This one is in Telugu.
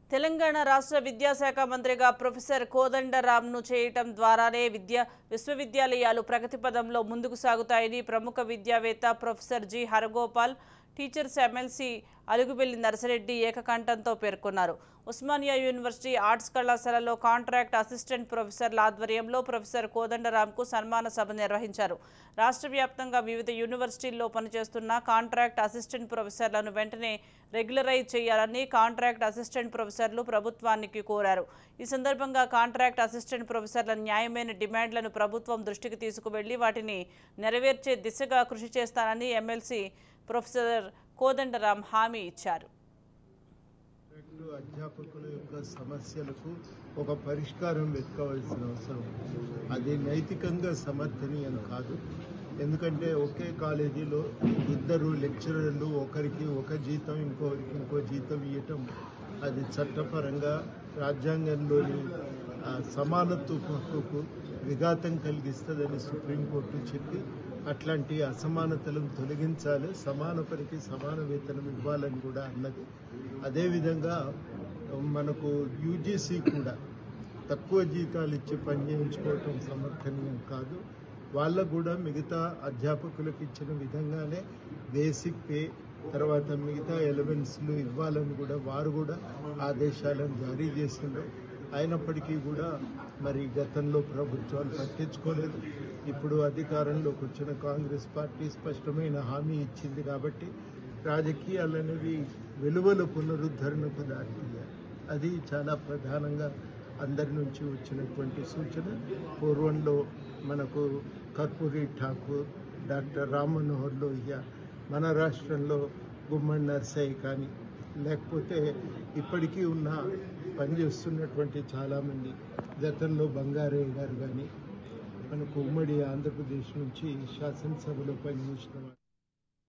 తెలంగాణ రాష్ట్ర విద్యాశాఖ మంత్రిగా ప్రొఫెసర్ కోదండరాంను చేయటం ద్వారానే విద్యా విశ్వవిద్యాలయాలు ప్రగతి పదంలో ముందుకు సాగుతాయని ప్రముఖ విద్యావేత్త professor G Haragopal teachers MLC Alugubelli Narsireddy ఏకకంఠంతో పేర్కొన్నారు ఉస్మానియా యూనివర్సిటీ ఆర్ట్స్ కళాశాలలో కాంట్రాక్ట్ అసిస్టెంట్ ప్రొఫెసర్ల ఆధ్వర్యంలో ప్రొఫెసర్ కోదండరాంకు సన్మాన సభ నిర్వహించారు రాష్ట్ర వ్యాప్తంగా వివిధ యూనివర్సిటీల్లో పనిచేస్తున్న కాంట్రాక్ట్ అసిస్టెంట్ ప్రొఫెసర్లను వెంటనే రెగ్యులరైజ్ చేయాలని కాంట్రాక్ట్ అసిస్టెంట్ ప్రొఫెసర్లు ప్రభుత్వానికి కోరారు ఈ సందర్భంగా కాంట్రాక్ట్ అసిస్టెంట్ ప్రొఫెసర్ల న్యాయమైన డిమాండ్లను ప్రభుత్వం దృష్టికి తీసుకువెళ్లి వాటిని నెరవేర్చే దిశగా కృషి చేస్తానని ఎమ్మెల్సీ ప్రొఫెసర్ కోదండరాం హామీ ఇచ్చారు కాంట్రాక్టు అధ్యాపకుల యొక్క సమస్యలకు ఒక పరిష్కారం వెతకవలసిన అవసరం ఉంది. అది నైతికంగా సమర్థనీయం కాదు ఎందుకంటే ఒకే కాలేజీలో ఇద్దరు లెక్చరర్లు ఒకరికి ఒక జీతం ఇంకొకరికి ఇంకో జీతం ఇవ్వటం అది చట్టపరంగా రాజ్యాంగంలోని ఆ, సమానత్వ హక్కుకు విఘాతం కలిగిస్తుందని సుప్రీంకోర్టు చెప్పి అట్లాంటి అసమానతలను తొలగించాలి సమాన పనికి సమాన వేతనం ఇవ్వాలని కూడా అన్నది అదేవిధంగా మనకు యూజీసీ కూడా తక్కువ జీతాలు ఇచ్చి పని చేయించుకోవటం సమర్థనీయం కాదు వాళ్ళకు కూడా మిగతా అధ్యాపకులకు ఇచ్చిన విధంగానే బేసిక్ పే తర్వాత మిగతా ఎలవెన్స్లు ఇవ్వాలని కూడా వారు కూడా ఆదేశాలను జారీ చేసిండ్రు అయినప్పటికీ కూడా మరి గతంలో ప్రభుత్వాలు పట్టించుకోలేదు ఇప్పుడు అధికారంలోకి వచ్చిన కాంగ్రెస్ పార్టీ స్పష్టమైన హామీ ఇచ్చింది కాబట్టి రాజకీయాలు అనేవి విలువల పునరుద్ధరణకు దారితీయాలి అది చాలా ప్రధానంగా అందరి నుంచి వచ్చినటువంటి సూచన పూర్వంలో మనకు కర్పూరి ఠాకూర్ డాక్టర్ రామ్ మనోహర్ లోహియా మన రాష్ట్రంలో గుమ్మడి నర్సయ్య కానీ లేకపోతే ఇప్పటికీ ఉన్న పనిచేస్తున్నటువంటి చాలామంది గతంలో బంగారయ్య గారు కానీ మనకు ఉమ్మడి ఆంధ్రప్రదేశ్ నుంచి శాసనసభలో పనిచేసిన వారు